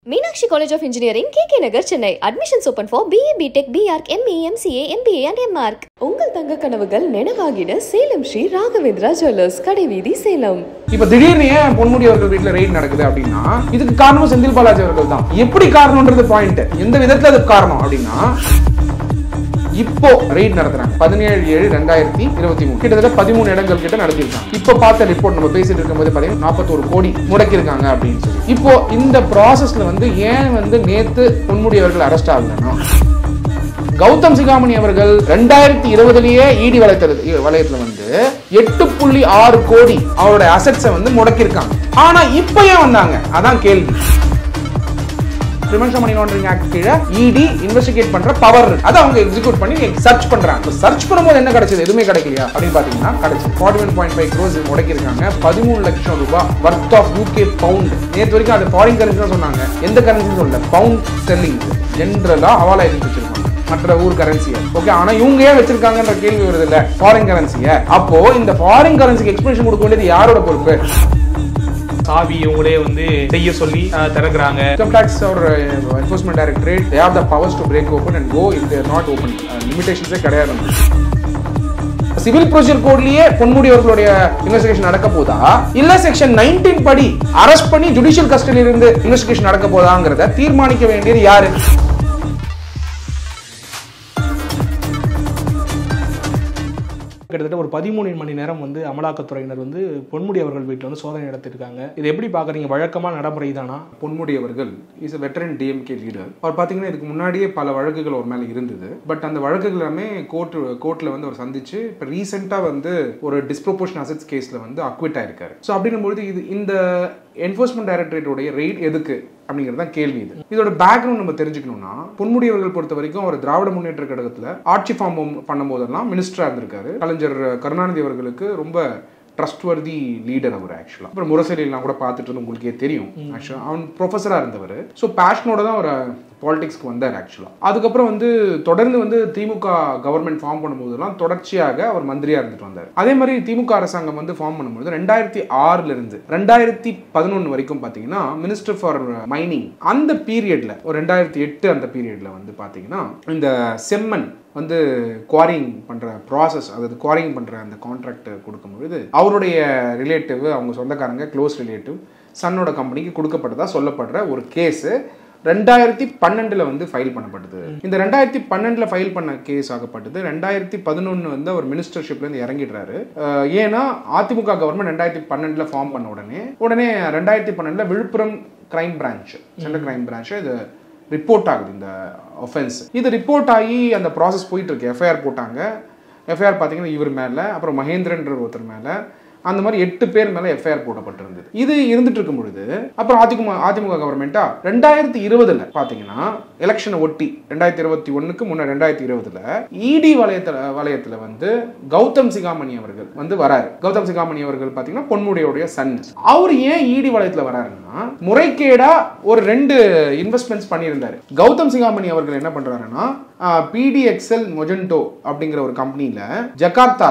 Meenakshi College of Engineering, KK Nagar, Chennai. Admissions open for BA, BTech, BArc, ME, MCA, MBA and MArc. உங்கள் தங்க கனவுகள் நினைவாகிட Salem Sri Raghavendra jewellers கடைவீதி சேலம் இப்ப திடீர்னு ஏன் பொன்முடி அவர்கள் வீட்டுல ரெய்ட் நடக்குது அப்படின்னா இதுக்கு காரணம் செந்தில் பாலாஜி அவர்கள் தான் எப்படி காரணம்ன்றது பாயிண்ட் எந்த விதத்துல அது காரணம் அப்படின்னா இப்போ ரெய்ட் நடத்துறாங்க பதினேழு ஏழு ரெண்டாயிரத்தி இருபத்தி மூணு கிட்டத்தட்ட பதிமூணு இடங்கள் கிட்ட நடத்திருக்காங்க இப்போ பார்த்த ரிப்போர்ட் நம்ம பேசிட்டு இருக்கும்போது பாத்தீங்கன்னா நாற்பத்தோரு கோடி முடக்கியிருக்காங்க அப்படின்னு சொல்லி இப்போ இந்த ப்ராசஸ்ல வந்து ஏன் வந்து நேத்து பொன்முடி அவர்கள் அரெஸ்ட் ஆகலன்னா கௌதம் சிகாமணி அவர்கள் ரெண்டாயிரத்தி இருபதுலயே இடி வளையத்துல வளையத்துல வந்து எட்டு புள்ளி ஆறு கோடி அவரோட அசெட்ஸை வந்து முடக்கியிருக்காங்க ஆனா இப்ப ஏன் வந்தாங்க அதான் கேள்வி பிரிவென்ஷன் மணி லாண்டரிங் ஆக்ட் கீழே இடி இன்வெஸ்டிகேட் பண்ற பவர் அதை அவங்க எக்ஸிக்யூட் பண்ணி சர்ச் பண்றாங்க சர்ச் பண்ணும்போது என்ன கிடைச்சது எதுவுமே கிடைக்கலையா அப்படின்னு பாத்தீங்கன்னா கிடைச்சது forty one point five crores முடக்கிருக்காங்க பதிமூணு லட்சம் ரூபாய் வர்த் ஆஃப் யூகே பவுண்ட் நேற்று வரைக்கும் அது ஃபாரின் கரன்சி தான் சொன்னாங்க எந்த கரன்சின்னு சொல்லல பவுண்ட் ஸ்டெர்லிங் ஜென்ரலா ஹவாலா எழுதி வச்சிருக்காங்க மற்ற ஊர் கரன்சியை ஓகே ஆனா இவங்க ஏன் வச்சிருக்காங்கன்ற கேள்வி வருது இல்ல ஃபாரின் கரன்சியை அப்போ இந்த ஃபாரின் கரன்சிக்கு எக்ஸ்பிளேஷன் கொடுக்க வேண்டியது யாரோட பொறுப்பு சாவி இவங்களே வந்து செய்ய சொல்லி அஹ், திறக்குறாங்க income tax or uh, enforcement directorate they have the powers to break open and go if they are not open uh, limitations கிடையாது சிவில் ப்ரொசீஜர் கோட்லயே பொன்முடி அவர்களுடைய இன்வெஸ்டிகேஷன் நடக்க போதா இல்ல செக்ஷன் 19 படி அரெஸ்ட் பண்ணி ஜுடிஷியல் கஸ்டடியில இருந்து இன்வெஸ்டிகேஷன் நடக்க போதாங்கிறத தீர்மானிக்க வேண்டியது யாரு கிட்டத்தட்ட ஒரு பதிமூணு மணி நேரம் வந்து அமலாக்கத்துறையினர் வந்து பொன்முடி அவர்கள் வீட்டில் வந்து சோதனை நடத்திருக்காங்க இது எப்படி பார்க்குறீங்க வழக்கமான நடைமுறை தானா பொன்முடி அவர்கள் is a veteran DMK leader அவர் பார்த்தீங்கன்னா இதுக்கு முன்னாடியே பல வழக்குகள் அவர் மேலே இருந்தது பட் அந்த வழக்குகள் எல்லாமே கோர்ட் கோர்ட்டில் வந்து அவர் சந்திச்சு இப்போ ரீசெண்டாக வந்து ஒரு டிஸ்ப்ரொபோர்ஷன் அசட்ஸ் கேஸில் வந்து அக்விட் ஆயிருக்காரு ஸோ அப்படின்னும்பொழுது இது இந்த என்ஃபோர்ஸ்மெண்ட் டைரக்டரேட்டோடைய ரெய்ட் எதுக்கு அப்படிங்கிறது தான் கேள்வி இது இதோட பேக்ரவுண்ட் நம்ம தெரிஞ்சுக்கணும்னா பொன்முடி அவர்கள் பொறுத்த வரைக்கும் அவர் திராவிட முன்னேற்ற கழகத்தில் ஆட்சி ஃபார்ம் பண்ணும்போதெல்லாம் மினிஸ்டரா இருந்திருக்காரு கலைஞர் கருணாநிதி அவர்களுக்கு ரொம்ப ட்ரஸ்ட்வர்தி லீடர் அவர் ஆக்சுவலாக அப்புறம் முரசொலியெல்லாம் கூட பார்த்துட்டு இருந்து உங்களுக்கே தெரியும் ஆக்சுவலாக அவன் ப்ரொஃபஸராக இருந்தவர் ஸோ பேஷனோட தான் அவர் பாலிடிக்ஸ்க்கு வந்தார் ஆக்சுவலாக அதுக்கப்புறம் வந்து தொடர்ந்து வந்து திமுக கவர்மெண்ட் ஃபார்ம் பண்ணும்போதெல்லாம் தொடர்ச்சியாக அவர் மந்திரியாக இருந்துட்டு வந்தார் அதே மாதிரி திமுக அரசாங்கம் வந்து ஃபார்ம் பண்ணும்போது ரெண்டாயிரத்தி ஆறுல இருந்து ரெண்டாயிரத்தி பதினொன்று வரைக்கும் பார்த்தீங்கன்னா மினிஸ்டர் ஃபார் மைனிங் அந்த பீரியட்ல ஒரு ரெண்டாயிரத்தி எட்டு அந்த பீரியட்ல வந்து பார்த்தீங்கன்னா இந்த செம்மண் வந்து குவாரிங் பண்ற ப்ராசஸ் அதாவது குவாரிங் பண்ற அந்த கான்ட்ராக்ட் கொடுக்கும்பொழுது அவருடைய ரிலேட்டிவ் அவங்க சொந்தக்காரங்க க்ளோஸ் ரிலேட்டிவ் சன்னோட கம்பெனிக்கு கொடுக்கப்பட்டதா சொல்லப்படுற ஒரு கேஸு ரெண்டாயிரத்தி பன்னெண்டுல வந்து ஃபைல் பண்ணப்பட்டது இந்த ரெண்டாயிரத்தி பன்னெண்டுல ஃபைல் பண்ண கேஸ் ஆகப்பட்டது ரெண்டாயிரத்தி பதினொன்று வந்து அவர் மினிஸ்டர்ஷிப்ல இருந்து இறங்கிடுறாரு அஹ் ஏன்னா அதிமுக கவர்மெண்ட் ரெண்டாயிரத்தி பன்னெண்டுல ஃபார்ம் பண்ண உடனே உடனே ரெண்டாயிரத்தி பன்னெண்டுல Villupuram crime branch central crime branch இது ரிப்போர்ட் ஆகுது இந்த ஒஃபென்ஸ் இது ரிப்போர்ட் ஆகி அந்த ப்ராசஸ் போயிட்டு இருக்கு எஃப்ஐஆர் போட்டாங்க எஃப்ஐஆர் பார்த்தீங்கன்னா இவர் மேலே அப்புறம் மகேந்திரன்ற ஒருத்தர் மேலே அந்த மாதிரி எட்டு பேர் மேலே எஃப்ஐஆர் போடப்பட்டிருந்தது இது இருந்துட்டு இருக்கும் பொழுது அப்புறம் அதிமுக அதிமுக கவர்மெண்ட்டா ரெண்டாயிரத்தி இருபதுல பார்த்தீங்கன்னா எலெக்ஷனை ஒட்டி ரெண்டாயிரத்தி இருபத்தி ஒன்றுக்கு முன்ன ரெண்டாயிரத்தி இருபதுல இடி வலயத்துல வலயத்துல வந்து கௌதம் சிகாமணி அவர்கள் வந்து வராரு கௌதம் சிகாமணி அவர்கள் பார்த்தீங்கன்னா பொன்முடியோடைய சன் அவர் ஏன் இடி வலயத்துல வராருன்னா முறைகேடா ஒரு ரெண்டு இன்வெஸ்ட்மெண்ட்ஸ் பண்ணியிருந்தாரு கௌதம் சிகாமணி அவர்கள் என்ன பண்றாருன்னா பிடிஎக்ஸ்எல் மொஜென்டோ அப்படிங்கிற ஒரு கம்பெனியில ஜகார்த்தால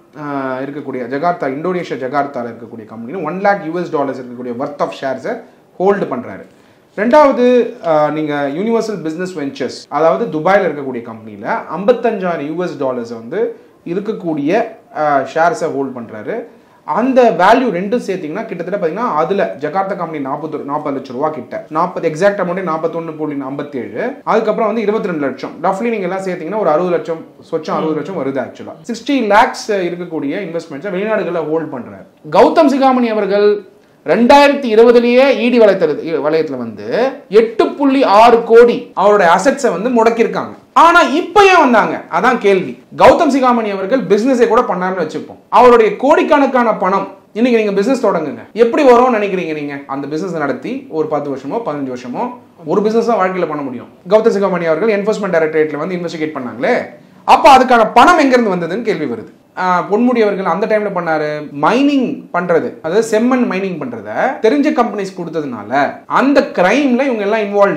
ஆஹ் இருக்கக்கூடிய ஜகார்த்தா இந்தோனேஷியா ஜகார்த்தால இருக்கக்கூடிய கம்பெனியில் ஒன் லேக் யூஎஸ் டாலர்ஸ் இருக்கக்கூடிய ஒர்த் ஆஃப் ஷேர்ஸை ஹோல்டு பண்றாரு ரெண்டாவது ஆஹ் நீங்க யூனிவர்சல் பிசினஸ் வெஞ்சர்ஸ் அதாவது துபாயில் இருக்கக்கூடிய கம்பெனியில் ஐம்பத்தஞ்சாயிரம் யூஎஸ் டாலர்ஸ் வந்து இருக்கக்கூடிய ஷேர்ஸை ஹோல்ட் பண்றாரு அந்த வேல்யூ ரெண்டும் சேர்த்தீங்கன்னா கிட்டத்தட்ட பார்த்தீங்கன்னா அதில் ஜகார்த்தா கம்பெனி நாற்பது நாற்பது லட்சம் ரூபா கிட்ட நாற்பது எக்ஸாக்ட் அமௌண்ட் நாற்பத்தொன்று புள்ளி ஐம்பத்தி ஏழு அதுக்கப்புறம் வந்து இருபத்தி ரெண்டு லட்சம் ரஃப்லி நீங்கள் எல்லாம் சேர்த்தீங்கன்னா ஒரு அறுபது லட்சம் சொச்சம் அறுபது லட்சம் வருது ஆக்சுவலாக சிக்ஸ்டி லேக்ஸ் இருக்கக்கூடிய இன்வெஸ்ட்மெண்ட்ஸை வெளிநாடுகளில் ஹோல்ட் பண்ணுறாரு கௌதம் சிகாமணி அவர்கள் ரெண்டாயிரத்தி இருபதுலயே இடி வளையத்துல வளையத்துல வந்து எட்டு புள்ளி ஆறு கோடி அவருடைய அசெட்ஸை வந்து முடக்கியிருக்காங்க ஆனா இப்ப ஏன் வந்தாங்க அதான் கேள்வி கௌதம் சிகாமணி அவர்கள் பிசினஸை கூட பண்ணாம வச்சுப்போம் அவருடைய கோடிக்கணக்கான பணம் இன்னைக்கு நீங்க பிசினஸ் தொடங்குங்க எப்படி வரும்னு நினைக்கிறீங்க நீங்க அந்த பிசினஸ் நடத்தி ஒரு பத்து வருஷமோ பதினஞ்சு வருஷமோ ஒரு பிசினஸ் தான் வாழ்க்கையில பண்ண முடியும் கௌதம் சிகாமணி அவர்கள் என்ஃபோர்ஸ்மெண்ட் டைரக்டரேட்ல வந்து இன்வெஸ்டிகேட் பண்ணாங்களே அப்ப அதுக்கான பணம் எங்க இருந்து வந்ததுன்னு கேள்வி வருது ஆஹ் பொன்முடி அவர்கள் அந்த டைம்ல பண்ணாரு மைனிங் பண்றது அதாவது செம்மண் மைனிங் பண்றத தெரிஞ்ச கம்பெனிஸ் கொடுத்ததுனால அந்த கிரைம்ல இவங்க எல்லாம் இன்வால்வ்டு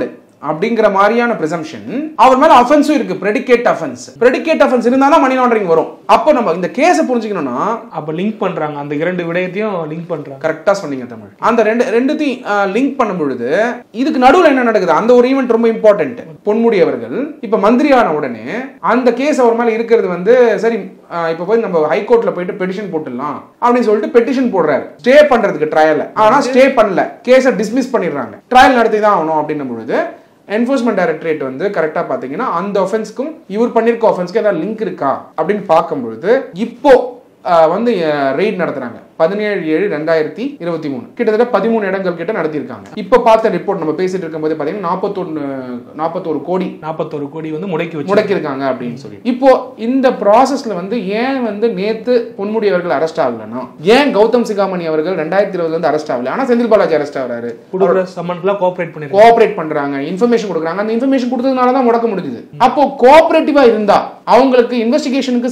அப்படிங்கிற மாதிரியான ப்ரிசம்ஷன் அவர் மேல அஃபென்ஸும் இருக்கு ப்ரெடிகேட் அஃபென்ஸ் ப்ரெடிகேட் அஃபென்ஸ் இருந்தா தான் மணி லாண்டரிங் வரும் அப்போ நம்ம இந்த கேஸை புரிஞ்சுக்கணும்னா அப்ப லிங்க் பண்றாங்க அந்த இரண்டு விடயத்தையும் லிங்க் பண்றாங்க கரெக்டா சொன்னீங்க தமிழ் அந்த ரெண்டு ரெண்டுத்தையும் லிங்க் பண்ணும் பொழுது இதுக்கு நடுவுல என்ன நடக்குது அந்த ஒரு ஈவெண்ட் ரொம்ப இம்பார்ட்டன்ட் பொன்முடி அவர்கள் இப்ப மந்திரி ஆன உடனே அந்த கேஸ் அவர் மேல இருக்கிறது வந்து சரி ஆஹ் இப்ப போய் நம்ம ஹைகோர்ட்ல போயிட்டு பெட்டிஷன் போட்டுடலாம் அப்படின்னு சொல்லிட்டு பெட்டிஷன் போடுறாரு ஸ்டே பண்றதுக்கு ட்ரையல ஆனா ஸ்டே பண்ணல கேஸை டிஸ்மிஸ் பண்ணிடுறாங்க ட்ரையல் நடத்தி தான் ஆகணும் அப்படின்னும் பொழுது என்ஃபோர்ஸ்மெண்ட் டைரக்டரேட் வந்து கரெக்டாக பார்த்தீங்கன்னா அந்த ஒஃபென்ஸ்க்கும் இவர் பண்ணியிருக்க ஒஃபென்ஸ்க்கு ஏதாவது லிங்க் இருக்கா அப்படின்னு பார்க்கும்பொழுது இப்போ ஆஹ், வந்து ரெய்ட் நடத்துறாங்க பதினேழு ஏழு ரெண்டாயிரத்தி இருபத்தி மூணு கிட்டத்தட்ட பதிமூணு இடங்கள் கிட்ட நடத்தியிருக்காங்க இப்போ பார்த்த ரிப்போர்ட் நம்ம பேசிட்டு இருக்கும்போது பார்த்தீங்கன்னா நாற்பத்தொன்னு நாற்பத்தோரு கோடி நாற்பத்தொரு கோடி வந்து முடக்கி வச்சு முடக்கியிருக்காங்க அப்படின்னு சொல்லி இப்போ இந்த ப்ராசஸ்ல வந்து ஏன் வந்து நேத்து பொன்முடி அவர்கள் அரெஸ்ட் ஆகலன்னா ஏன் கௌதம் சிகாமணி அவர்கள் ரெண்டாயிரத்தி இருபதுல இருந்து அரெஸ்ட் ஆகல ஆனா செந்தில் பாலாஜி அரெஸ்ட் ஆகிறாரு கொடுக்குற சம்மன்ஸ்லாம் கோஆப்ரேட் பண்ணிருக்காங்க கோஆபரேட் பண்றாங்க இன்ஃபர்மேஷன் கொடுக்குறாங்க அந்த இன்ஃபர்மேஷன் கொடுத்ததுனால தான் முடக்க முடிஞ்சுது அப்போ கோஆபரேட்டிவா இருந்தா அவங்களுக்கு இன்வெஸ்டிகேஷனுக்கு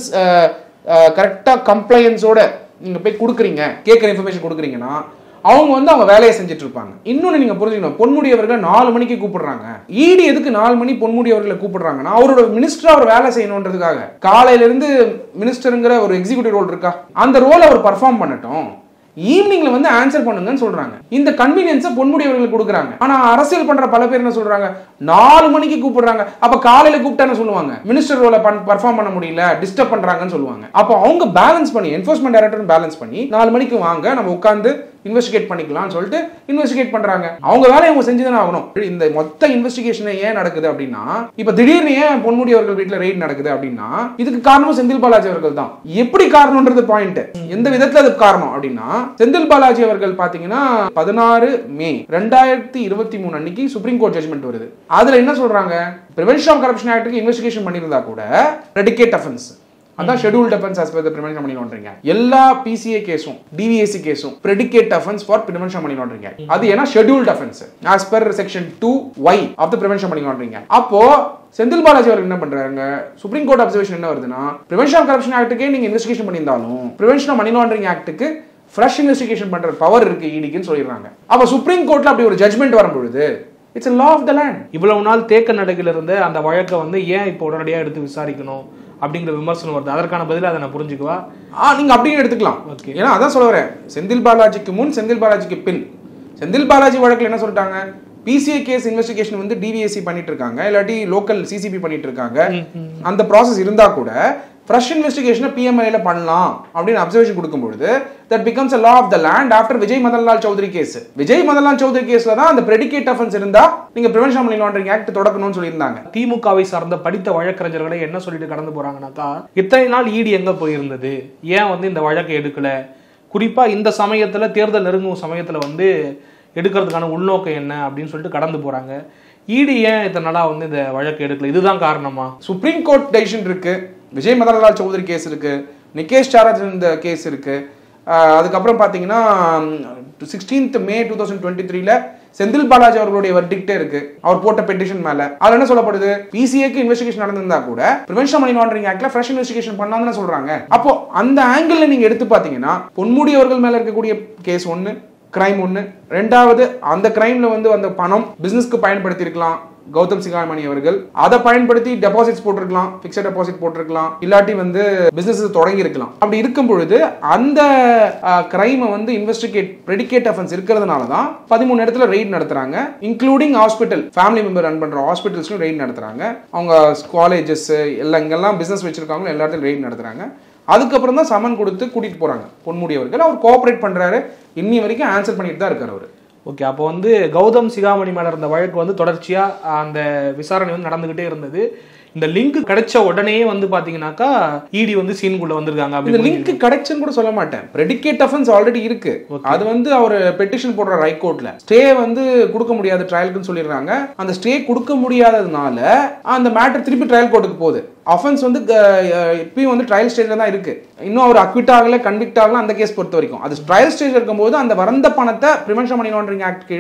கரெக்டா கம்ப்ளைன்ஸோட நீங்க போய் கொடுக்குறீங்க கேட்குற இன்ஃபர்மேஷன் கொடுக்குறீங்கன்னா அவங்க வந்து அவங்க வேலையை செஞ்சுட்டு இருப்பாங்க இன்னொன்னு நீங்க புரிஞ்சுக்கணும் பொன்முடி அவர்களை நாலு மணிக்கு கூப்பிடுறாங்க ஈடி எதுக்கு நாலு மணி பொன்முடி அவர்களை கூப்பிடுறாங்கன்னா அவரோட மினிஸ்டர் அவர் வேலை செய்யணுன்றதுக்காக காலையில இருந்து மினிஸ்டருங்கிற ஒரு எக்ஸிகூட்டிவ் ரோல் இருக்கா அந்த ரோல் அவர் பர்ஃபார்ம் பண்ணட்டும் ஈவினிங்ல வந்து ஆன்சர் பண்ணுங்கன்னு சொல்றாங்க இந்த கன்வீனியன்ஸை பொன்முடி அவர்களுக்கு கொடுக்குறாங்க ஆனா அரசியல் பண்ற பல பேர் என்ன சொல்றாங்க நாலு மணிக்கு கூப்பிடுறாங்க அப்ப காலையில கூப்பிட்டா என்ன சொல்லுவாங்க மினிஸ்டர் ரோல பர்ஃபார்ம் பண்ண முடியல டிஸ்டர்ப் பண்றாங்கன்னு சொல்லுவாங்க அப்போ அவங்க பேலன்ஸ் பண்ணி என்ஃபோர்ஸ்மெண்ட் டைரக்டர் பேலன்ஸ் பண்ணி நாலு மணிக்கு வாங்க நம்ம உட்காந்து இன்வெஸ்டிகேட் பண்ணிக்கலாம்னு சொல்லிட்டு இன்வெஸ்டிகேட் பண்றாங்க அவங்க வேலையை அவங்க செஞ்சுதானே ஆகணும் இந்த மொத்த இன்வெஸ்டிகேஷன் ஏன் நடக்குது அப்படின்னா இப்ப திடீர்னு ஏன் பொன்முடி அவர்கள் வீட்டுல ரெய்ட் நடக்குது அப்படின்னா இதுக்கு காரணம் செந்தில் பாலாஜி அவர்கள் தான் எப்படி காரணம்ன்றது பாயிண்ட் எந்த விதத்துல அது காரணம் அப்படின்னா செந்தில் பாலாஜி அவர்கள் பாத்தீங்கன்னா பதினாறு மே ரெண்டாயிரத்தி இருபத்தி மூணு அன்னைக்கு சுப்ரீம் கோர்ட் ஜட்மெண்ட் வருது அதுல என்ன சொல்றாங்க பிரிவென்ஷன் ஆஃப் கரப்ஷன் ஆக்டுக்கு இன்வெஸ்டிகேஷன் பண்ணியிருந்தா கூட ரெடிகேட் அஃபென்ஸ் அதான் schedule offence as per the prevention money laundering எல்லா பிசிஏ கேஸும் டிவிஎஸ்சி கேஸும் predicate offense for prevention money laundering அது ஏன்னா scheduled offence as per section two Y of the prevention money laundering அப்போ செந்தில் பாலாஜி அவர்கள் என்ன பண்றாங்க சுப்ரீம் கோர்ட் அப்சர்வேஷன் என்ன வருதுன்னா prevention ஆஃப் கரப்ஷன் ஆக்டுக்கே நீங்க இன்வெஸ்டிகேஷன் பண்ணியிருந்தாலும் prevention மணி லாண்டரிங் ஆக்டுக்கு ஃப்ரெஷ் இன்வெஸ்டிகேஷன் பண்ற பவர் இருக்கு ஈடிக்குன்னு சொல்லிடுறாங்க அப்ப சுப்ரீம் கோர்ட்ல அப்படி ஒரு ஜட்மெண்ட் வரும்பொழுது it's law of the land இவ்வளவு நாள் தேக்க நடுகில் இருந்த அந்த வழக்கை வந்து ஏன் இப்போ உடனடியாக எடுத்து விசாரிக்கணும் அப்படிங்கிற விமர்சனம் வருது அதற்கான பதிலை அதை நான் புரிஞ்சுக்குவா ஆ நீங்க அப்படியே எடுத்துக்கலாம் Okay. ஏன்னா அதான் சொல்ல வரேன் செந்தில் பாலாஜிக்கு முன் செந்தில் பாலாஜிக்கு பின் செந்தில் பாலாஜி வழக்குல என்ன சொல்லிட்டாங்க பிசிஐ கேஸ் இன்வெஸ்டிகேஷன் வந்து டிவிஎஸ்சி பண்ணிட்டு இருக்காங்க இல்லாட்டி லோக்கல் சிசிபி பண்ணிட்டு இருக்காங்க அந்த ப்ராசஸ் இருந்தா கூட ஃப்ரெஷ் இன்வெஸ்டிகேஷனை பிஎம்எல்ஏல பண்ணலாம் அப்படின்னு அப்சர்வேஷன் கொடுக்கும்பொழுது that becomes a law of the land after Vijay Madanlal Choudhary case Vijay Madanlal Choudhary கேஸ்ல தான் அந்த பிரெடிகேட் அஃபென்ஸ் இருந்தா நீங்க பிரிவென்ஷன் மணி லாண்டரிங் ஆக்ட் தொடக்கணும்னு சொல்லியிருந்தாங்க திமுகவை சார்ந்த படித்த வழக்கறிஞர்களை என்ன சொல்லிட்டு கடந்து போறாங்கனாக்கா இத்தனை நாள் ஈடி எங்க போயிருந்தது ஏன் வந்து இந்த வழக்கை எடுக்கல குறிப்பா இந்த சமயத்துல தேர்தல் நெருங்கும் சமயத்துல வந்து எடுக்கிறதுக்கான உள்நோக்கம் என்ன அப்படின்னு சொல்லிட்டு கடந்து போறாங்க ஈடி ஏன் இத்தனை நாளா வந்து இந்த வழக்கு எடுக்கல இதுதான் காரணமா சுப்ரீம் கோர்ட் டெசிஷன் இருக்கு விஜய் மதன்லால் சௌத்ரி கேஸ் இருக்கு நிகேஷ் சாரத் கேஸ் இருக்கு ஆஹ் அதுக்கப்புறம் பார்த்தீங்கன்னா sixteenth May two thousand twenty த்ரீல செந்தில் பாலாஜி அவர்களுடைய வர்டிக்டே இருக்கு அவர் போட்ட பெட்டிஷன் மேல அதுல என்ன சொல்லப்படுது பிசிஏக்கு இன்வெஸ்டிகேஷன் நடந்திருந்தா கூட பிரிவென்ஷன் மணி லாண்டரிங் ஆக்ட்ல ஃப்ரெஷ் இன்வெஸ்டிகேஷன் பண்ணலாம்னு சொல்றாங்க அப்போ அந்த ஆங்கிள் நீங்க எடுத்து பாத்தீங்கன்னா பொன்முடி அவர்கள் மேல இருக்கக்கூடிய கேஸ் ஒன்னு கிரைம் ஒன்று ரெண்டாவது அந்த கிரைம்ல வந்து அந்த பணம் பிசினஸ்க்கு பயன்படுத்தியிருக்கலாம் கௌதம் சிகாமணி அவர்கள் அதை பயன்படுத்தி டெபாசிட்ஸ் போட்டிருக்கலாம் பிக்சட் டெபாசிட் போட்டிருக்கலாம் இல்லாட்டி வந்து பிசினஸ் தொடங்கி இருக்கலாம் அப்படி இருக்கும் பொழுது அந்த கிரைமை வந்து இன்வெஸ்டிகேட் ப்ரெடிகேட் அஃபென்ஸ் இருக்கிறதுனால தான் பதிமூணு இடத்துல ரெய்ட் நடத்துறாங்க including hospital family member run பண்ற ஹாஸ்பிட்டல்ஸ்லையும் ரெய்ட் நடத்துறாங்க அவங்க காலேஜஸ் எல்லாம் இங்கெல்லாம் பிசினஸ் வச்சிருக்காங்களோ எல்லா இடத்துலையும் ரெய்ட் நடத்துறாங்க அதுக்கப்புறம் தான் சமன் கொடுத்து கூட்டிட்டு போறாங்க பொன்முடி அவர்கள் அவர் கோஆபரேட் பண்றாரு இன்னி வரைக்கும் ஆன்சர் பண்ணிட்டு தான் இருக்காரு அவர் ஓகே அப்போ வந்து கௌதம் சிகாமணி மேல இருந்த வழக்கு வந்து தொடர்ச்சியா அந்த விசாரணை வந்து நடந்துகிட்டே இருந்தது இந்த லிங்க் கிடைச்ச உடனே வந்து பாத்தீங்கன்னாக்கா இடி வந்து சீனுக்குள்ள வந்திருக்காங்க இந்த அப்படி லிங்க் கிடைச்சுன்னு கூட சொல்ல மாட்டேன் ப்ரெடிகேட் அஃபென்ஸ் ஆல்ரெடி இருக்கு அது வந்து அவர் பெட்டிஷன் போடுற ஹைகோர்ட்ல ஸ்டே வந்து கொடுக்க முடியாது ட்ரையலுக்குன்னு சொல்லிடுறாங்க அந்த ஸ்டே கொடுக்க முடியாததுனால அந்த மேட்டர் திருப்பி ட்ரையல் கோர்ட்டுக்கு போகுது அஃபென்ஸ் வந்து அஹ், இப்பயும் வந்து ட்ரையல் ஸ்டேஜ்ல தான் இருக்கு இன்னும் அவர் அக்விட் ஆகல கன்விக்ட் ஆகல அந்த கேஸ் பொறுத்த வரைக்கும் அது ட்ரையல் ஸ்டேஜ் இருக்கும்போது அந்த வறந்த பணத்தை பிரிவென்ஷன் மணி லாண்டரிங் ஆக்ட் கீழே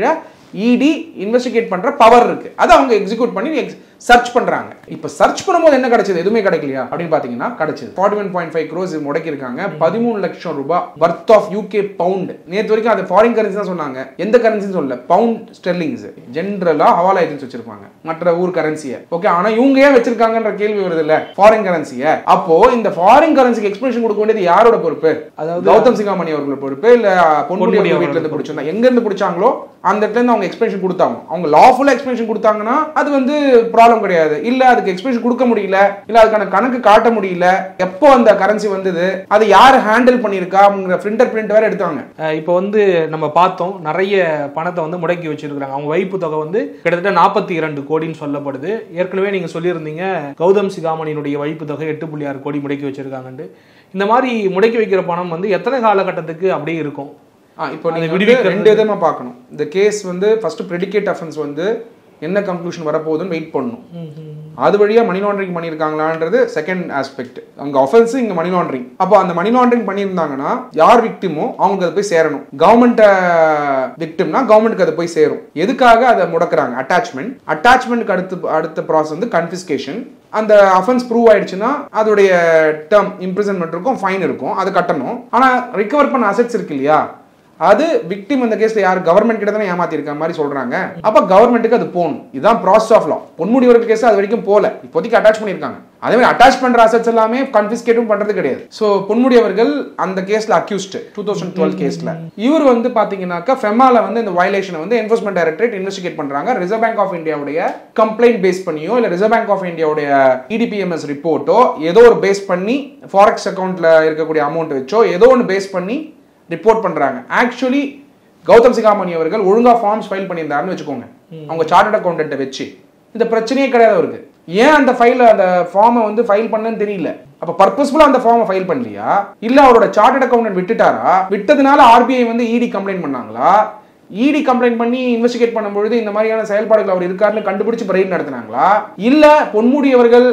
இடி இன்வெஸ்டிகேட் பண்ற பவர் இருக்கு அதை அவங்க எக்ஸிக்யூட் பண்ணி சர்ச் பண்றாங்க இப்போ சர்ச் பண்ணும்போது என்ன கிடைச்சது எதுவுமே கிடைக்கலையா அப்படின்னு பாத்தீங்கன்னா கிடைச்சது forty one point five crores முடக்கி இருக்காங்க பதிமூணு லட்சம் ரூபாய் வர்த் ஆஃப் யூகே பவுண்ட் நேற்று வரைக்கும் அது ஃபாரின் கரன்சி தான் சொன்னாங்க எந்த கரன்சின்னு சொல்லல பவுண்ட் ஸ்டெர்லிங்ஸ் ஜென்ரலா ஹவாலா ஏஜென்சி வச்சிருப்பாங்க மற்ற ஊர் கரன்சியை ஓகே ஆனா இவங்க ஏன் வச்சிருக்காங்கன்ற கேள்வி வருது இல்ல ஃபாரின் கரன்சியை அப்போ இந்த ஃபாரின் கரன்சிக்கு எக்ஸ்பிளேஷன் கொடுக்க வேண்டியது யாரோட பொறுப்பு அதாவது கௌதம் சிங்காமணி அவர்களோட பொறுப்பு இல்ல பொன்முடி பொன்முடி அவங்க வீட்டுல இருந்து பிடிச்சிருந்தா எங்க இருந்து பிடிச்சாங்களோ அந்த இடத்துல இருந்து அவங்க எக்ஸ்பிளேஷன் கொடுத்தாங்க அவங்க லாஃபுல்லா எக்ஸ்பிளேஷன் கொடுத்தாங்கன்னா அது வந்து ப்ராப்ளம் கிடையாது இல்ல அதுக்கு எக்ஸ்பிளேஷன் கொடுக்க முடியல இல்ல அதுக்கான கணக்கு காட்ட முடியல எப்போ அந்த கரன்சி வந்தது அதை யார் ஹேண்டில் பண்ணிருக்கா அவங்க பிரிண்டர் பிரிண்ட் வேற எடுத்தாங்க அஹ் இப்போ வந்து நம்ம பார்த்தோம் நிறைய பணத்தை வந்து முடக்கி வச்சிருக்காங்க அவங்க வைப்பு தொகை வந்து கிட்டத்தட்ட நாற்பத்தி இரண்டு கோடின்னு சொல்லப்படுது ஏற்கனவே நீங்க சொல்லியிருந்தீங்க கௌதம் சிகாமணியினுடைய வைப்பு தொகை எட்டு புள்ளி ஆறு கோடி முடக்கி வச்சிருக்காங்கன்ட்டு இந்த மாதிரி முடக்கி வைக்கிற பணம் வந்து எத்தனை காலகட்டத்துக்கு அப்படியே இருக்கும் ஆ, இப்போ அதை நீங்க வந்து விடுவிக்கிறது- ரெண்டு விதமா பார்க்கணும் இந்த கேஸ் வந்து ஃபர்ஸ்ட் ப்ரெடிகேட் அஃபென்ஸ் வந்து என்ன கன்க்ளூஷன் வரப்போகுதுன்னு வெயிட் பண்ணணும் அது வழியா மணி லாண்டரிங் பண்ணியிருக்காங்களான்றது செகண்ட் ஆஸ்பெக்ட் அங்க ஆஃபென்ஸ் இங்க மணி லாண்டரிங் அப்போ அந்த மணி லாண்டரிங் பண்ணியிருந்தாங்கன்னா யார் விக்டிமோ அவங்களுக்கு அது போய் சேரணும் கவர்மெண்ட் விக்டிம்னா கவர்மெண்ட்க்கு அது போய் சேரும் எதுக்காக அதை முடக்குறாங்க அட்டாச்மெண்ட் அட்டாச்மெண்ட்க்கு அடுத்து அடுத்த ப்ராசஸ் வந்து கன்ஃபிஸ்கேஷன் அந்த அஃபென்ஸ் ப்ரூவ் ஆயிடுச்சுன்னா அதோடைய டேர்ம் இம்ப்ரிசன்மெண்ட் இருக்கும் ஃபைன் இருக்கும் அது கட்டணும் ஆனா ரிகவர் பண்ண அசெட்ஸ் இருக்கு இல்லையா அது விக்டிம் இந்த கேஸ்ல யார் கவர்மெண்ட் கிட்ட தானே ஏமாத்தி இருக்க மாதிரி சொல்றாங்க அப்ப கவர்மெண்ட்டுக்கு அது போகணும் இதுதான் ப்ராசஸ் ஆஃப் லா பொன்முடி ஒரு கேஸ் அது வரைக்கும் போல இப்போதைக்கு அட்டாச் பண்ணிருக்காங்க அதே மாதிரி அட்டாச் பண்ற அசெட்ஸ் எல்லாமே கன்ஃபிஸ்கேட்டும் பண்றது கிடையாது சோ பொன்முடி அவர்கள் அந்த கேஸ்ல அக்யூஸ்ட் டூ தௌசண்ட் டுவெல் கேஸ்ல இவர் வந்து பாத்தீங்கன்னாக்கா ஃபெமால வந்து இந்த வயலேஷனை வந்து என்ஃபோர்ஸ்மெண்ட் டைரக்டரேட் இன்வெஸ்டிகேட் பண்றாங்க ரிசர்வ் பேங்க் ஆஃப் இந்தியாவுடைய கம்ப்ளைண்ட் பேஸ் பண்ணியோ இல்ல ரிசர்வ் பேங்க் ஆஃப் இந்தியாவுடைய இடிபிஎம்எஸ் ரிப்போர்ட்டோ ஏதோ ஒரு பேஸ் பண்ணி ஃபாரெக்ஸ் அக்கௌண்ட்ல இருக்கக்கூடிய அமௌண்ட் வச்சோ ஏதோ ஒன்று பேஸ் பண்ணி ரிப்போர்ட் பண்றாங்க ஆக்சுவலி கௌதம் சிகாமணி அவர்கள் ஒழுங்கா ஃபார்ம்ஸ் ஃபைல் பண்ணியிருந்தாருன்னு வச்சுக்கோங்க அவங்க சார்ட்டர்ட் அக்கௌண்டன்ட்டை வச்சு இந்த பிரச்சனையே கிடையாது அவருக்கு ஏன் அந்த ஃபைல அந்த ஃபார்மை வந்து ஃபைல் பண்ணன்னு தெரியல அப்ப பர்பஸ்ஃபுல்லா அந்த ஃபார்மை ஃபைல் பண்ணலையா இல்ல அவரோட சார்ட்டர்ட் அக்கௌண்டன்ட் விட்டுட்டாரா விட்டதுனால ஆர்பிஐ வந்து இடி கம்ப்ளைண்ட் பண்ணாங்களா இடி கம்ப்ளைண்ட் பண்ணி இன்வெஸ்டிகேட் பண்ணும்பொழுது இந்த மாதிரியான செயல்பாடுகள் அவர் இருக்காருன்னு கண்டுபிடிச்சு பிரைட் நடத்தினாங்களா இல்ல பொன்முடி அவர்கள்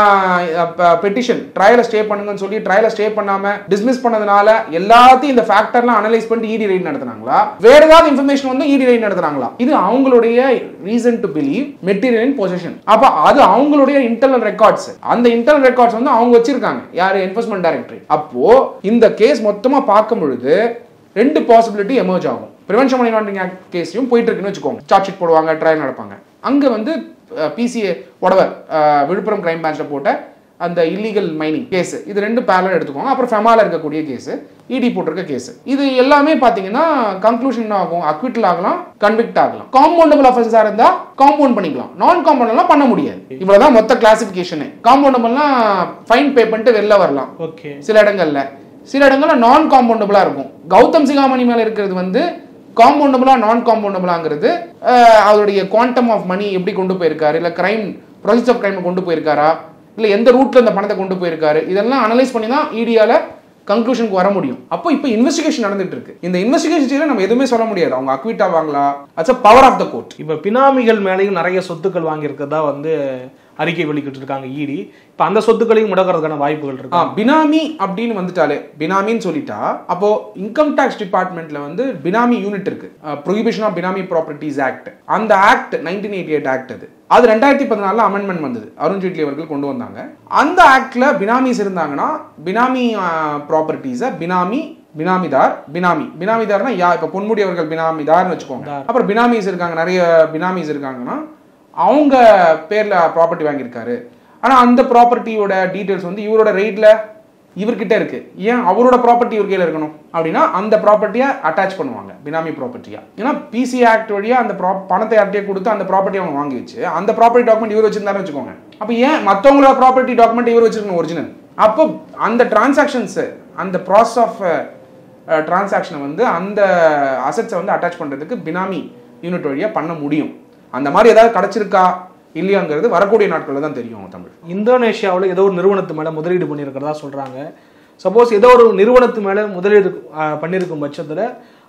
பெட்டிஷன் ட்ரையலை ஸ்டே பண்ணுங்கன்னு சொல்லி ட்ரையலை ஸ்டே பண்ணாம டிஸ்மிஸ் பண்ணதுனால எல்லாத்தையும் இந்த ஃபேக்டர்லாம் அனலைஸ் பண்ணிட்டு இடி ரைட் நடத்தினாங்களா வேற ஏதாவது இன்ஃபர்மேஷன் வந்து இடி ரைட் நடத்தினாங்களா இது அவங்களுடைய reason to believe material in possession அப்ப அது அவங்களுடைய இன்டர்னல் ரெக்கார்ட்ஸ் அந்த இன்டர்னல் ரெக்கார்ட்ஸ் வந்து அவங்க வச்சிருக்காங்க யாரு என்ஃபோர்ஸ்மெண்ட் டைரக்டரேட் அப்போ இந்த கேஸ் மொத்தமா பார்க்கும் பொழுது ரெண்டு பாசிபிலிட்டி எமர்ஜ் ஆகும் ப்ரிவென்ஷன் மணி லாண்டரிங் ஆக்ட் கேஸையும் போயிட்டு இருக்குன்னு வச்சுக்கோங்க சார்ஜ் ஷீட் போடுவாங்க ட்ரையல் நடப்பாங்க அங்க வந்து பிசிஏ உடவர் விழுப்புரம் கிரைம் பிரான்ச்ல போட்ட அந்த இல்லீகல் மைனிங் கேஸ் இது ரெண்டு பேரலர் எடுத்துக்கோங்க அப்புறம் ஃபெமால இருக்கக்கூடிய கேஸ் இடி போட்டிருக்க கேஸ் இது எல்லாமே பாத்தீங்கன்னா கன்க்ளூஷன் ஆகும் அக்விட்டல் ஆகலாம் கன்விக்ட் ஆகலாம் காம்பவுண்டபிள் அஃபென்ஸா இருந்தா காம்பவுண்ட் பண்ணிக்கலாம் நான் காம்பவுண்ட் பண்ண முடியாது இவ்வளவுதான் மொத்த கிளாசிபிகேஷன் காம்பவுண்டபிள்னா ஃபைன் பே பண்ணிட்டு வெளில வரலாம் ஓகே சில இடங்கள்ல சில இடங்கள்ல நான் காம்பவுண்டபிளா இருக்கும் கௌதம் சிகாமணி மேல இருக்கிறது வந்து காம்பவுண்டபிளா நான் காம்பவுண்டபிளாங்கிறது அவருடைய குவாண்டம் ஆஃப் மணி எப்படி கொண்டு போயிருக்காரு இல்ல கிரைம் ப்ராசஸ் ஆஃப் கிரைம் கொண்டு போயிருக்காரா இல்ல எந்த ரூட்ல இந்த பணத்தை கொண்டு போயிருக்காரு இதெல்லாம் அனலைஸ் பண்ணி தான் இடியால கன்க்ளூஷனுக்கு வர முடியும் அப்போ இப்போ இன்வெஸ்டிகேஷன் நடந்துட்டு இருக்கு இந்த இன்வெஸ்டிகேஷன் நம்ம எதுவுமே சொல்ல முடியாது அவங்க அக்விட் ஆவாங்களா it's power of the court இப்போ பினாமிகள் மேலேயும் நிறைய சொத்துக்கள் வாங்கியிருக்கிறதா வந்து அறிக்கை வெளிக்கிட்டு இருக்காங்க இடி இப்போ அந்த சொத்துக்களையும் முடக்கிறதுக்கான வாய்ப்புகள் ஆ, இருக்கு பினாமி அப்படின்னு வந்துட்டாலே பினாமின்னு சொல்லிட்டா அப்போ இன்கம் டேக்ஸ் டிபார்ட்மெண்ட்ல வந்து பினாமி யூனிட் இருக்கு prohibition of benami properties act அந்த act nineteen eighty eight act அது அது ரெண்டாயிரத்தி பதினாலில் அமெண்ட்மெண்ட் வந்தது அருண் ஜேட்லி அவர்கள் கொண்டு வந்தாங்க அந்த ஆக்ட்ல பினாமிஸ் இருந்தாங்கன்னா பினாமி ப்ராப்பர்ட்டிஸை பினாமி பினாமிதார் பினாமி பினாமிதார்னா யா இப்போ பொன்முடி அவர்கள் பினாமிதார்னு வச்சுக்கோங்க அப்புறம் பினாமிஸ் இருக்காங்க நிறைய பினாமிஸ் இருக்காங்கன்னா அவங்க பேர்ல ப்ராப்பர்ட்டி வாங்கியிருக்காரு ஆனா அந்த ப்ராப்பர்ட்டியோட டீடைல்ஸ் வந்து இவரோட ரேட்ல இவர்கிட்ட இருக்கு ஏன் அவரோட ப்ராப்பர்ட்டி இவர் கையில இருக்கணும் அப்படின்னா அந்த ப்ராப்பர்ட்டியை அட்டாச் பண்ணுவாங்க பினாமி ப்ராப்பர்ட்டியா ஏன்னா பிசி ஆக்ட் வழியா அந்த prop- பணத்தை யார்கிட்டயே கொடுத்து அந்த ப்ராப்பர்ட்டி அவங்க வாங்கி வச்சு அந்த ப்ராப்பர்ட்டி டாக்குமெண்ட் இவர் வச்சிருந்தாருன்னு வச்சுக்கோங்க அப்போ ஏன் மற்றவங்களோட ப்ராப்பர்ட்டி டாக்குமெண்ட் இவர் வச்சிருக்கணும் ஒரிஜினல் அப்போ அந்த டிரான்சாக்ஷன்ஸ் அந்த ப்ராசஸ் ஆஃப் டிரான்சாக்ஷனை வந்து அந்த அசெட்ஸை வந்து அட்டாச் பண்றதுக்கு பினாமி யூனிட் வழியா பண்ண முடியும் அந்த மாதிரி ஏதாவது கிடைச்சிருக்கா இல்லையாங்கிறது வரக்கூடிய நாட்களில் தான் தெரியும் தமிழ் இந்தோனேஷியாவில் ஏதோ ஒரு நிறுவனத்து மேலே முதலீடு பண்ணியிருக்கிறதா சொல்கிறாங்க சப்போஸ் ஏதோ ஒரு நிறுவனத்து மேலே முதலீடு அஹ், பண்ணியிருக்கும் பட்சத்தில்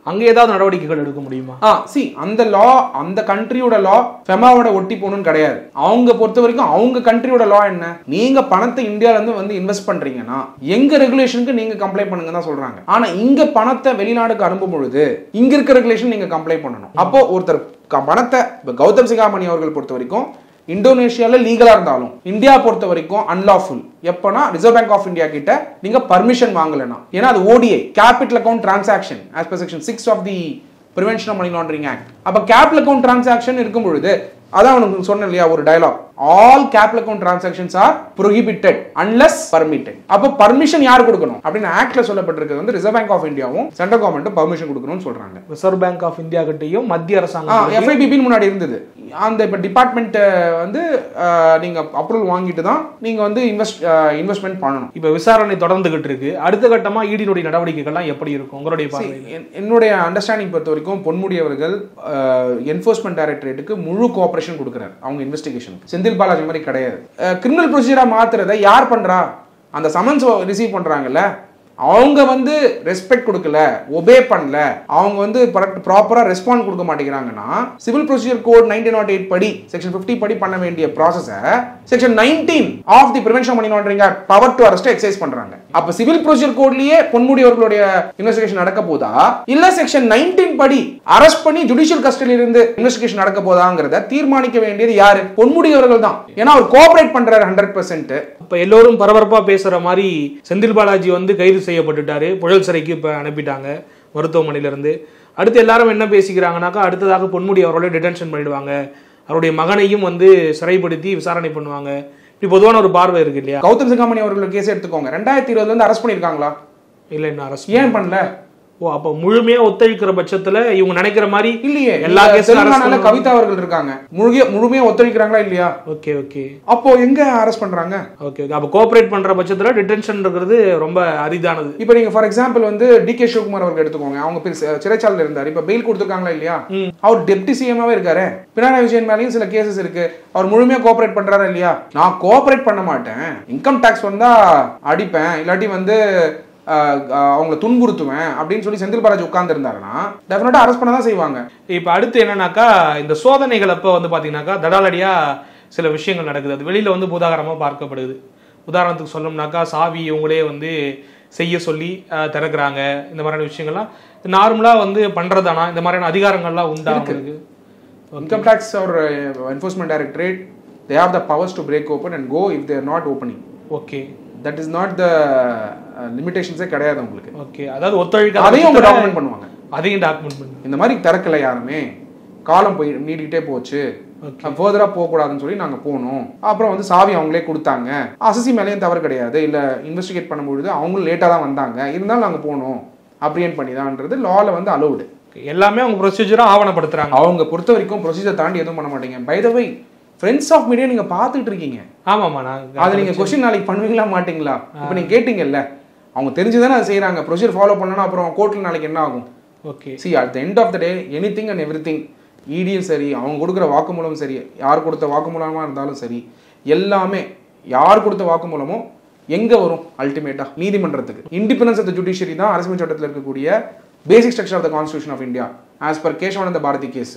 அங்கே ஏதாவது நடவடிக்கைகள் எடுக்க முடியுமா ஆ சி அந்த லா அந்த கண்ட்ரியோட லா ஃபெமாவோட ஒட்டி போகணும்னு கிடையாது அவங்க பொறுத்த வரைக்கும் அவங்க கண்ட்ரியோட லா என்ன நீங்க பணத்தை இந்தியால இருந்து வந்து இன்வெஸ்ட் பண்றீங்கன்னா எங்க ரெகுலேஷனுக்கு நீங்க கம்ப்ளை பண்ணுங்க தான் சொல்றாங்க ஆனா இங்க பணத்தை வெளிநாடுக்கு அனுப்பும் பொழுது இங்க இருக்க ரெகுலேஷன் நீங்க கம்ப்ளை பண்ணணும் அப்போ ஒருத்தர் க- பணத்தை இப்ப கௌதம் சிகாமணி அவர்கள் பொறுத்த வரைக்கும் இந்தோனேஷியால லீகலா இருந்தாலும் இந்தியா பொறுத்த வரைக்கும் அன்லாஃபுல் எப்பனா ரிசர்வ் பேங்க் ஆஃப் இந்தியா கிட்ட நீங்க பர்மிஷன் வாங்கலைன்னா ஏன்னா அது ODI capital account transaction as per section six of the prevention of money laundering act அப்ப கேபிட்டல் அக்கவுண்ட் டிரான்சாக்ஷன் இருக்கும் பொழுது அதான் உனக்கு சொன்னேன் இல்லையா ஒரு dialogue all capital account transactions are prohibited unless permitted அப்ப பர்மிஷன் யார் கொடுக்கணும் அப்படின்னு ஆக்ட்ல சொல்லப்பட்டிருக்கிறது வந்து ரிசர்வ் பேங்க் ஆஃப் இந்தியாவும் சென்ட்ரல் கவர்மெண்ட்டும் பர்மிஷன் கொடுக்கணும்னு சொல்றாங்க ரிசர்வ் பேங்க் ஆஃப் இந்தியா கிட்டயும் மத்திய அரசாங்கம் எஃப்ஐபிபின்னு முன்னாடி இருந்தது அந்த இப்போ டிபார்ட்மெண்ட் வந்து அஹ், நீங்க அப்ரூவல் வாங்கிட்டு தான் நீங்க வந்து இன்வெஸ்ட் இன்வெஸ்ட்மெண்ட் பண்ணணும் இப்ப விசாரணை தொடர்ந்துகிட்டு இருக்கு அடுத்த கட்டமா ஈடினுடைய நடவடிக்கைகள்லாம் எப்படி இருக்கும் உங்களுடைய பார்வையில் என்- என்னுடைய அண்டர்ஸ்டாண்டிங் பொறுத்த வரைக்கும் பொன்முடி அவர்கள் என்போர்ஸ்மெண்ட் டைரக்டரேட்டுக்கு முழு கோஆபரேஷன் கொடுக்குறாரு அவங்க இன்வெஸ்டிகேஷன் செந்தில் பாலாஜி மாதிரி கிடையாது கிரிமினல் ப்ரொசீஜரா மாத்துறதை யார் பண்றா அந்த சமன்ஸ் ரிசீவ் பண்றாங்கல்ல அவங்க வந்து ரெஸ்பெக்ட் கொடுக்கல ஒபே பண்ணல அவங்க வந்து ப்ராப்பரா ரெஸ்பாண்ட் கொடுக்க மாட்டேங்கிறாங்கன்னா civil procedure code nineteen nought eight படி செக்ஷன் 50 படி பண்ண வேண்டிய ப்ராசஸை section nineteen of the prevention money laundering power to arrest exercise பண்றாங்க அப்ப சிவில் ப்ரொசீஜர் கோட்லயே பொன்முடி அவர்களுடைய இன்வெஸ்டிகேஷன் நடக்க போதா இல்ல செக்ஷன் நைன்டீன் படி அரெஸ்ட் பண்ணி ஜுடிஷியல் கஸ்டடியில இருந்து இன்வெஸ்டிகேஷன் நடக்க போதாங்கிறத தீர்மானிக்க வேண்டியது யாரு பொன்முடி அவர்கள் தான் ஏன்னா அவர் கோஆபரேட் பண்றாரு ஹண்ட்ரட் பர்சன்ட் இப்ப எல்லோரும் பரபரப்பா பேசுற மாதிரி செந்தில் பாலாஜி வந்து கைது செய்யப்பட்டுட்டாரு புழல் சிறைக்கு இப்ப அனுப்பிட்டாங்க மருத்துவமனையில இருந்து அடுத்து எல்லாரும் என்ன பேசிக்கிறாங்கனாக்கா அடுத்ததாக பொன்முடி அவரோட டிடென்ஷன் பண்ணிடுவாங்க அவருடைய மகனையும் வந்து சிறைப்படுத்தி விசாரணை பண்ணுவாங்க இப்படி பொதுவான ஒரு பார்வை இருக்கு இல்லையா கௌதம் சிங்காமணி அவர்கள் கேஸ் எடுத்துக்கோங்க ரெண்டாயிரத்தி இருபதுல இருந்து அரெஸ்ட் பண்ணிருக்காங்களா இல்ல என்ன அரசு ஏன் பண்ணல ஓ அப்ப முழுமையா ஒத்துழைக்கிற பட்சத்துல இவங்க நினைக்கிற மாதிரி இல்லையே எல்லா எல்லா கேஸ்லயும் arrest தெலுங்கானால கவிதா அவர்கள் இருக்காங்க முழுகிய முழுமையா ஒத்துழைக்கிறாங்களா இல்லையா ஓகே ஓகே அப்போ எங்க அரெஸ்ட் பண்றாங்க ஓகே ஓகே அப்ப கோஆபரேட் பண்ற பட்சத்துல டிடென்ஷன் இருக்கிறது ரொம்ப அரிதானது இப்போ நீங்க ஃபார் எக்ஸாம்பிள் வந்து டி கே சிவகுமார் அவர்கள் எடுத்துக்கோங்க அவங்க பேர் சி- சிறைச்சாலையில இருந்தார் இப்ப பெயில் கொடுத்துருக்காங்களா இல்லையா அவர் டெப்டி சிஎம்மாவே இருக்காரு பினராயி விஜயன் மேலேயும் சில கேசஸ் இருக்கு அவர் முழுமையா கோஆபரேட் பண்றாரா இல்லையா நான் கோஆபரேட் பண்ண மாட்டேன் இன்கம் டாக்ஸ் வந்தா அடிப்பேன் இல்லாட்டி வந்து அஹ், அஹ், அவங்கள துன்புறுத்துவேன் அப்படின்னு சொல்லி செந்தில் பாலாஜி உட்கார்ந்து இருந்தாருன்னா டெஃபினட்டா அரெஸ்ட் பண்ண தான் செய்வாங்க இப்போ அடுத்து என்னன்னாக்கா இந்த சோதனைகள் அப்போ வந்து பார்த்தீங்கன்னாக்கா தடாலடியா சில விஷயங்கள் நடக்குது அது வெளியில வந்து பூதாகரமாக பார்க்கப்படுது உதாரணத்துக்கு சொல்லணும்னாக்கா சாவி இவங்களே வந்து செய்ய சொல்லி அஹ், திறக்கிறாங்க இந்த மாதிரியான விஷயங்கள்லாம் நார்மலாக வந்து பண்றதானா இந்த மாதிரியான அதிகாரங்கள்லாம் உண்டா அவங்களுக்கு இன்கம் டாக்ஸ் ஒரு enforcement directorate they have the powers to break open and go if there not opening okay that is not the லிமிடேஷன்ஸே கிடையாது உங்களுக்கு ஓகே அதாவது ஒத்துழைக்க அதையும் அவங்க டாக்குமெண்ட் பண்ணுவாங்க அதையும் டாக்குமெண்ட் பண்ணு இந்த மாதிரி திறக்கல யாருமே காலம் போய் நீடிக்கிட்டே போச்சு ஃபர்தரா போகக்கூடாதுன்னு சொல்லி நாங்க போனோம் அப்புறம் வந்து சாவி அவங்களே கொடுத்தாங்க அசசி மேலேயும் தவறு கிடையாது இல்ல இன்வெஸ்டிகேட் பண்ணும்பொழுது அவங்களும் லேட்டா தான் வந்தாங்க இருந்தாலும் நாங்க போனோம் அப்ரியன் பண்ணி தான்ன்றது லால வந்து அலௌடு எல்லாமே அவங்க ப்ரொசீஜராக ஆவணப்படுத்துறாங்க அவங்க பொறுத்த வரைக்கும் ப்ரொசீஜர் தாண்டி எதுவும் பண்ண மாட்டீங்க by the way friends of media நீங்க பார்த்துட்டு இருக்கீங்க ஆமாம்மா நான் அதை நீங்க கொஸ்டின் நாளைக்கு பண்ணுவீங்களா மாட்டீங்களா இப்போ நீங்க கேட்டீங்கல்ல அவங்க தெரிஞ்சுதானே அதை செய்றாங்க ப்ரொசீஜர் ஃபாலோ பண்ணனா அப்புறம் கோர்ட்ல நாளைக்கு என்ன ஆகும் okay see at the end of the day anything and everything இடியும் சரி அவங்க கொடுக்குற வாக்குமூலம் சரி யார் கொடுத்த வாக்குமூலமாக இருந்தாலும் சரி எல்லாமே யார் கொடுத்த வாக்குமூலமோ எங்க வரும் அல்டிமேட்டா நீதிமன்றத்துக்கு இண்டிபெண்டன்ஸ் ஆஃப் த ஜுடிஷியரி தான் அரசியல் சட்டத்தில் இருக்கக்கூடிய basic structure of the constitution of India as per Kesavananda Bharati case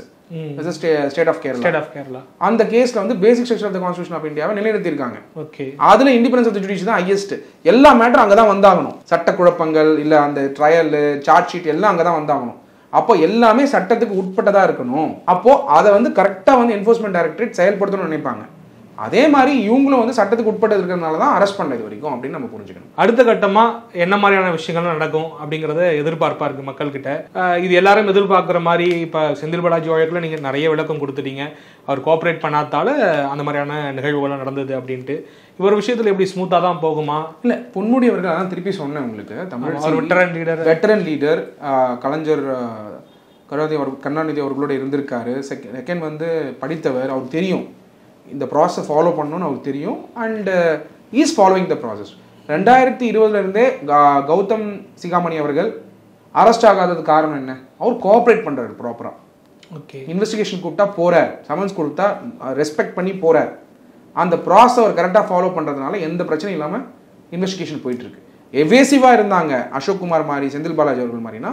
state of Kerala state of Kerala அந்த கேஸ்ல வந்து basic structure of the constitution of இந்தியாவை நிலைநிறுத்தியிருக்காங்க ஓகே அதுல இண்டிபெண்டன்ஸ் ஆஃப் த ஜுடிஷியரி தான் ஹையஸ்ட் எல்லா மேட்டரும் அங்கே தான் வந்தாகணும் சட்ட குழப்பங்கள் இல்ல அந்த ட்ரையல் சார்ஜ் ஷீட் எல்லாம் அங்கே தான் வந்தாகணும் அப்போ எல்லாமே சட்டத்துக்கு உட்பட்டதா இருக்கணும் அப்போ அதை வந்து கரெக்டா வந்து என்ஃபோர்ஸ்மெண்ட் டைரக்டரேட் செயல்படுத்தணும்னு நினைப்பாங்க அதே மாதிரி இவங்களும் வந்து சட்டத்துக்கு உட்பட்டு இருக்கிறதுனால தான் அரெஸ்ட் பண்ணது வரைக்கும் அப்படின்னு நம்ம புரிஞ்சுக்கணும் அடுத்த கட்டமா என்ன மாதிரியான விஷயங்கள் நடக்கும் அப்படிங்கறத எதிர்பார்ப்பா இருக்கு மக்கள்கிட்ட அஹ் இது எல்லாரும் எதிர்பார்க்குற மாதிரி இப்ப செந்தில் பாலாஜி வழக்குல நீங்க நிறைய விளக்கம் கொடுத்துட்டீங்க அவர் கோஆப்ரேட் பண்ணாதால அந்த மாதிரியான நிகழ்வுகள்லாம் நடந்தது அப்படின்ட்டு இவர் விஷயத்துல எப்படி ஸ்மூத்தா தான் போகுமா இல்ல பொன்முடி அவர்கள் அதான் திருப்பி சொன்னேன் உங்களுக்கு தமிழ் அவர் veteran leader veteran leader Kalaignar ஆஹ், கருணாநிதி அவர் கருணாநிதி அவர்களோட இருந்திருக்காரு செகண்ட் வந்து படித்தவர் அவருக்கு தெரியும் இந்த ப்ராசஸ் ஃபாலோ பண்ணணும்னு அவருக்கு தெரியும் and is following the process ரெண்டாயிரத்தி இருபதுல இருந்தே கா- கௌதம் சிகாமணி அவர்கள் அரெஸ்ட் ஆகாதது காரணம் என்ன அவர் கோஆப்ரேட் பண்றாரு ப்ராப்பரா ஓகே இன்வெஸ்டிகேஷன் கூப்பிட்டா போறார் சமன்ஸ் கொடுத்தா ரெஸ்பெக்ட் பண்ணி போறார் அந்த ப்ராசஸ் அவர் கரெக்டாக ஃபாலோ பண்றதுனால எந்த பிரச்சனையும் இல்லாமல் இன்வெஸ்டிகேஷன் போயிட்டு இருக்கு எவேசிவா இருந்தாங்க அசோக் குமார் மாதிரி செந்தில் பாலாஜி அவர்கள் மாதிரினா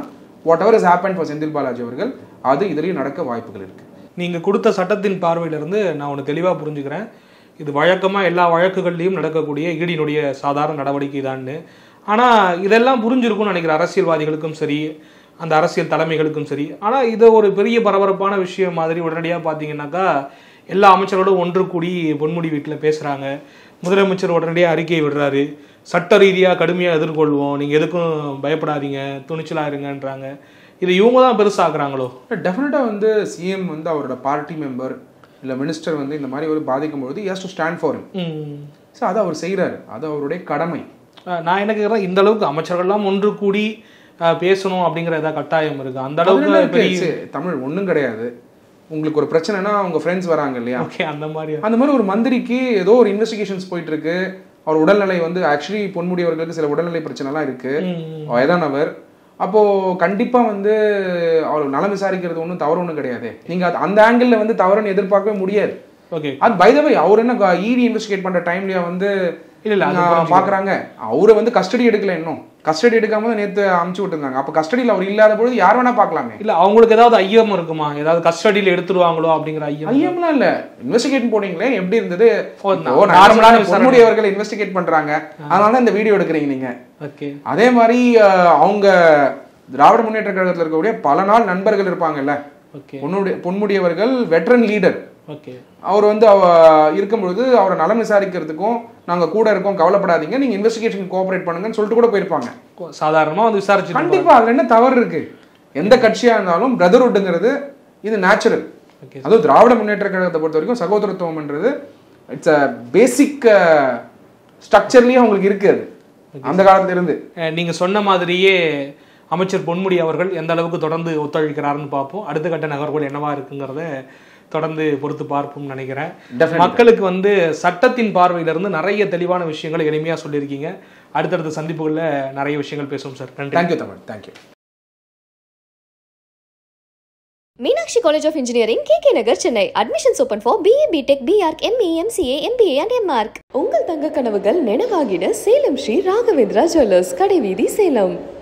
whatever is happen for Senthil Balaji அவர்கள் அது இதுலேயும் நடக்க வாய்ப்புகள் இருக்கு நீங்கள் கொடுத்த சட்டத்தின் பார்வையிலிருந்து நான் ஒன்று தெளிவாக புரிஞ்சுக்கிறேன் இது வழக்கமாக எல்லா வழக்குகள்லையும் நடக்கக்கூடிய ஈடியினுடைய சாதாரண நடவடிக்கை தான்னு ஆனால் இதெல்லாம் புரிஞ்சிருக்கும்னு நினைக்கிறேன் அரசியல்வாதிகளுக்கும் சரி அந்த அரசியல் தலைமைகளுக்கும் சரி ஆனால் இதை ஒரு பெரிய பரபரப்பான விஷயம் மாதிரி உடனடியாக பார்த்தீங்கன்னாக்கா எல்லா அமைச்சரோடும் ஒன்று கூடி பொன்முடி வீட்டில் பேசுகிறாங்க முதலமைச்சர் உடனடியாக அறிக்கை விடுறாரு சட்ட ரீதியாக கடுமையாக எதிர்கொள்வோம் நீங்கள் எதுக்கும் பயப்படாதீங்க துணிச்சலாக இருங்கன்றாங்க இது இவங்க தான் பெருசாக்குறாங்களோ டெஃபினட்டாக வந்து சிஎம் வந்து அவரோட பார்ட்டி மெம்பர் இல்லை மினிஸ்டர் வந்து இந்த மாதிரி ஒரு பாதிக்கும் பொழுது has to stand for hmm so அதை அவர் செய்கிறாரு அது அவருடைய கடமை அஹ் நான் என்ன கேட்குறேன் இந்த அளவுக்கு அமைச்சர்கள்லாம் ஒன்று கூடி அஹ், பேசணும் அப்படிங்கிற ஏதாவது கட்டாயம் இருக்கு அந்த அதுல என்ன அளவுக்கு இருக்கு? சரி, தமிழ் ஒன்றும் கிடையாது உங்களுக்கு ஒரு பிரச்சனைனா உங்க ஃப்ரெண்ட்ஸ் வராங்க இல்லையா ஓகே அந்த மாதிரி அந்த மாதிரி ஒரு மந்திரிக்கு ஏதோ ஒரு இன்வெஸ்டிகேஷன்ஸ் போயிட்டு இருக்கு அவர் உடல்நிலை வந்து ஆக்சுவலி பொன்முடி அவர்களுக்கு சில உடல்நிலை பிரச்சனைலாம் இருக்கு ம். வயதானவர் அப்போ கண்டிப்பா வந்து அவர் நலம் விசாரிக்கிறது ஒன்றும் தவறு ஒன்றும் கிடையாது நீங்க அது- அந்த ஆங்கிள் வந்து தவறுன்னு எதிர்பார்க்கவே முடியாது ஓகே அது பை த வே அவர் என்ன இடி இன்வெஸ்டிகேட் பண்ற டைம்லயா வந்து இல்ல, இல்ல, அது நான் புரிஞ்சுக்கிறேன். பாக்குறாங்க அவரை வந்து கஸ்டடி எடுக்கல இன்னும் கஸ்டடி எடுக்காம தான் நேத்து அமுச்சு விட்டுருந்தாங்க அப்ப கஸ்டடியில் அவர் இல்லாத பொழுது யார் வேணா பார்க்கலாமே இல்ல அவங்களுக்கு ஏதாவது ஐயம் இருக்குமா ஏதாவது கஸ்டடியில் எடுத்துருவாங்களோ அப்படிங்கிற ஐயம் ஐயம்லாம் இல்ல இன்வெஸ்டிகேட் போனீங்களே எப்படி இருந்தது ஓ, இப்போ நார்மலான நார்மலான விசாரணை. பொன்முடி அவர்கள் இன்வெஸ்டிகேட் பண்றாங்க அதனால தான் இந்த வீடியோ எடுக்கிறீங்க நீங்க ஓகே அதே மாதிரி அஹ், அவங்க திராவிட முன்னேற்ற கழகத்தில் இருக்கக்கூடிய பல நாள் நண்பர்கள் இருப்பாங்கல்ல ஓகே பொன்முடி பொன்முடி அவர்கள் வெட்டரன் லீடர் ஓகே அவர் வந்து அவ இருக்கும் பொழுது அவரை நலம் விசாரிக்கிறதுக்கும் நாங்க கூட இருக்கோம் கவலைப்படாதீங்க நீங்க இன்வெஸ்டிகேஷன் கோஆபரேட் பண்ணுங்கன்னு சொல்லிட்டு கூட போயிருப்பாங்க சாதாரணமா வந்து விசாரிச்சு கண்டிப்பா அதுல என்ன தவறு இருக்கு எந்த கட்சியா இருந்தாலும் பிரதர்ஹுட்ங்கிறது இது நேச்சுரல் ஓகே அதுவும் திராவிட முன்னேற்ற கழகத்தை பொறுத்த வரைக்கும் சகோதரத்துவம்ன்றது இட்ஸ் அ பேசிக் ஸ்ட்ரக்சர்லயே அவங்களுக்கு இருக்கு அது அந்த காலத்துல இருந்து அஹ் நீங்க சொன்ன மாதிரியே அமைச்சர் பொன்முடி அவர்கள் எந்த அளவுக்கு தொடர்ந்து ஒத்துழைக்கிறாருன்னு பார்ப்போம் அடுத்த கட்ட நகர்வுகள் என்னவா இருக்குங்கிறத தொடர்ந்து பொறுத்து பார்ப்போம்னு நினைக்கிறேன் Definitely. மக்களுக்கு வந்து சட்டத்தின் பார்வையிலிருந்து நிறைய தெளிவான விஷயங்களை எளிமையா சொல்லியிருக்கீங்க அடுத்தடுத்த சந்திப்புகளில் நிறைய விஷயங்கள் பேசுவோம் சார் நன்றி thank you Tamil thank you Meenakshi College of Engineering, KK Nagar, Chennai. Admissions open for BA, BTech, BArc, ME, MCA, MBA and MArc. உங்கள் தங்க கனவுகள் நினைவாகிட சேலம் ஸ்ரீ ராகவேந்திரா ஜுவல்லர்ஸ் கடைவீதி சேலம்